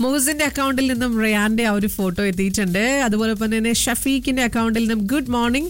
മുഹസിന്റെ അക്കൗണ്ടിൽ നിന്നും റിയാന്റെ ആ ഒരു ഫോട്ടോ എത്തിയിട്ടുണ്ട് അതുപോലെ തന്നെ ഷഫീഖിന്റെ അക്കൗണ്ടിൽ നിന്നും good morning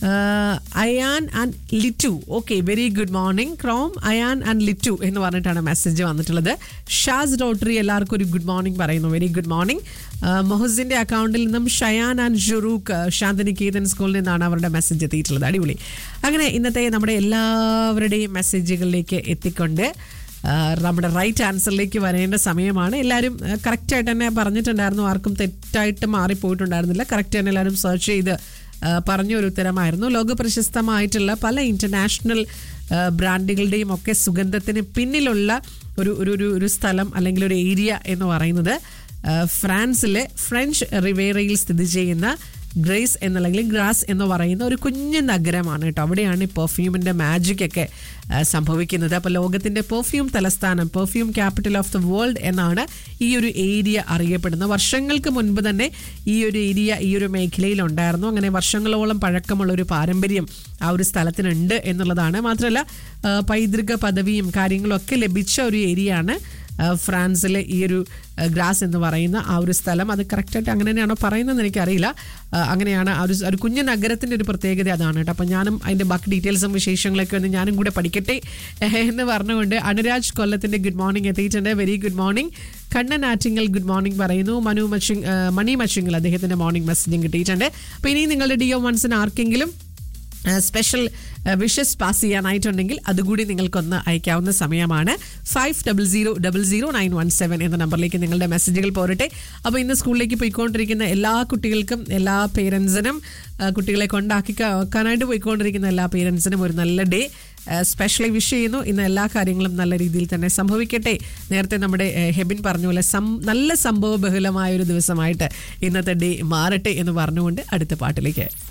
Ayaan and Littu okay very good morning ക്രോം അയാൻ ആൻഡ് ലിറ്റു എന്ന് പറഞ്ഞിട്ടാണ് മെസ്സേജ് വന്നിട്ടുള്ളത് ഷാസ് ഡോട്ടറി എല്ലാവർക്കും ഒരു ഗുഡ് മോർണിംഗ് പറയുന്നു വെരി ഗുഡ് മോർണിംഗ് മൊഹസിന്റെ അക്കൗണ്ടിൽ നിന്നും ഷയാൻ ആൻഡ് ഷുറൂഖ് ശാന്തിനികേതൻ സ്കൂളിൽ നിന്നാണ് അവരുടെ മെസ്സേജ് എത്തിയിട്ടുള്ളത് അടിപൊളി അങ്ങനെ ഇന്നത്തെ നമ്മുടെ എല്ലാവരുടെയും മെസ്സേജുകളിലേക്ക് എത്തിക്കൊണ്ട് ആ, നമ്മുടെ റൈറ്റ് ആൻസറിലേക്ക് വരേണ്ട സമയമാണ് എല്ലാവരും കറക്റ്റായിട്ട് തന്നെ പറഞ്ഞിട്ടുണ്ടായിരുന്നു ആർക്കും തെറ്റായിട്ട് മാറിപ്പോയിട്ടുണ്ടായിരുന്നില്ല കറക്റ്റ് തന്നെ എല്ലാവരും സെർച്ച് ചെയ്ത് ആ, പറഞ്ഞ ഒരു ഉത്തരമായിരുന്നു ലോക പ്രശസ്തമായിട്ടുള്ള പല ഇന്റർനാഷണൽ ബ്രാൻഡുകളുടെയും ഒക്കെ സുഗന്ധത്തിന് പിന്നിലുള്ള ഒരു ഒരു ഒരു ഒരു സ്ഥലം അല്ലെങ്കിൽ ഒരു ഏരിയ എന്ന് പറയുന്നത് ആ, ഫ്രാൻസിലെ ഫ്രഞ്ച് റിവേറയിൽ സ്ഥിതി ചെയ്യുന്ന ഗ്രേസ് എന്നല്ലെങ്കിൽ ഗ്രാസ് എന്ന് പറയുന്ന ഒരു കുഞ്ഞു നഗരമാണ് കേട്ടോ അവിടെയാണ് ഈ പെർഫ്യൂമിൻ്റെ മാജിക് ഒക്കെ ആ, സംഭവിക്കുന്നത് അപ്പോൾ ലോകത്തിൻ്റെ പെർഫ്യൂം തലസ്ഥാനം perfume capital of the world എന്നാണ് ഈ ഒരു ഏരിയ അറിയപ്പെടുന്നത് വർഷങ്ങൾക്ക് മുൻപ് തന്നെ ഈ ഒരു ഏരിയ ഈ ഒരു മേഖലയിൽ ഉണ്ടായിരുന്നു അങ്ങനെ വർഷങ്ങളോളം പഴക്കമുള്ള ഒരു പാരമ്പര്യം ആ ഒരു സ്ഥലത്തിനുണ്ട് എന്നുള്ളതാണ് മാത്രമല്ല ആ, പൈതൃക പദവിയും കാര്യങ്ങളും ഒക്കെ ലഭിച്ച ഒരു ഏരിയയാണ് ആ, ഫ്രാൻസിലെ ഈ ഒരു ആ, ഗ്രാസ് എന്ന് പറയുന്ന ആ ഒരു സ്ഥലം അത് കറക്റ്റായിട്ട് അങ്ങനെ തന്നെയാണോ പറയുന്നതെന്ന് എനിക്കറിയില്ല ആ, അങ്ങനെയാണ് ആ ഒരു ഒരു കുഞ്ഞു നഗരത്തിൻ്റെ ഒരു പ്രത്യേകത അതാണ് കേട്ടോ അപ്പം ഞാനും അതിൻ്റെ ബാക്കി ഡീറ്റെയിൽസും വിശേഷങ്ങളൊക്കെ ഒന്ന് ഞാനും കൂടെ പഠിക്കട്ടെ എന്ന് പറഞ്ഞുകൊണ്ട് അനുരാജ് കൊല്ലത്തിൻ്റെ ഗുഡ് മോർണിംഗ് എത്തിയിട്ടുണ്ട് very good morning Kannan Attingal good morning പറയുന്നു മനു മച്ചിങ് ആ, മണി മച്ചിങ്ങൽ അദ്ദേഹത്തിൻ്റെ മോർണിംഗ് മെസ്സേജും കിട്ടിയിട്ടുണ്ട് അപ്പോൾ ഇനി നിങ്ങളുടെ ഡി ഒ വൺസിന് ആർക്കെങ്കിലും സ്പെഷ്യൽ വിഷസ് പാസ് ചെയ്യാനായിട്ടുണ്ടെങ്കിൽ അതുകൂടി നിങ്ങൾക്കൊന്ന് അയക്കാവുന്ന സമയമാണ് five double zero double zero nine one seven എന്ന നമ്പറിലേക്ക് നിങ്ങളുടെ മെസ്സേജുകൾ പോരട്ടെ അപ്പോൾ ഇന്ന് സ്കൂളിലേക്ക് പോയിക്കൊണ്ടിരിക്കുന്ന എല്ലാ കുട്ടികൾക്കും എല്ലാ പേരൻസിനും കുട്ടികളെ കൊണ്ടാക്കി വെക്കാനായിട്ട് പോയിക്കൊണ്ടിരിക്കുന്ന എല്ലാ പേരൻസിനും ഒരു നല്ല ഡേ സ്പെഷ്യലി വിഷ് ചെയ്യുന്നു ഇന്ന് എല്ലാ കാര്യങ്ങളും നല്ല രീതിയിൽ തന്നെ സംഭവിക്കട്ടെ നേരത്തെ നമ്മുടെ ഏഹ്, ഹെബിൻ പറഞ്ഞ പോലെ സം നല്ല സംഭവ ബഹുലമായ ഒരു ദിവസമായിട്ട് ഇന്നത്തെ ഡേ മാറട്ടെ എന്ന് പറഞ്ഞുകൊണ്ട് അടുത്ത പാട്ടിലേക്ക്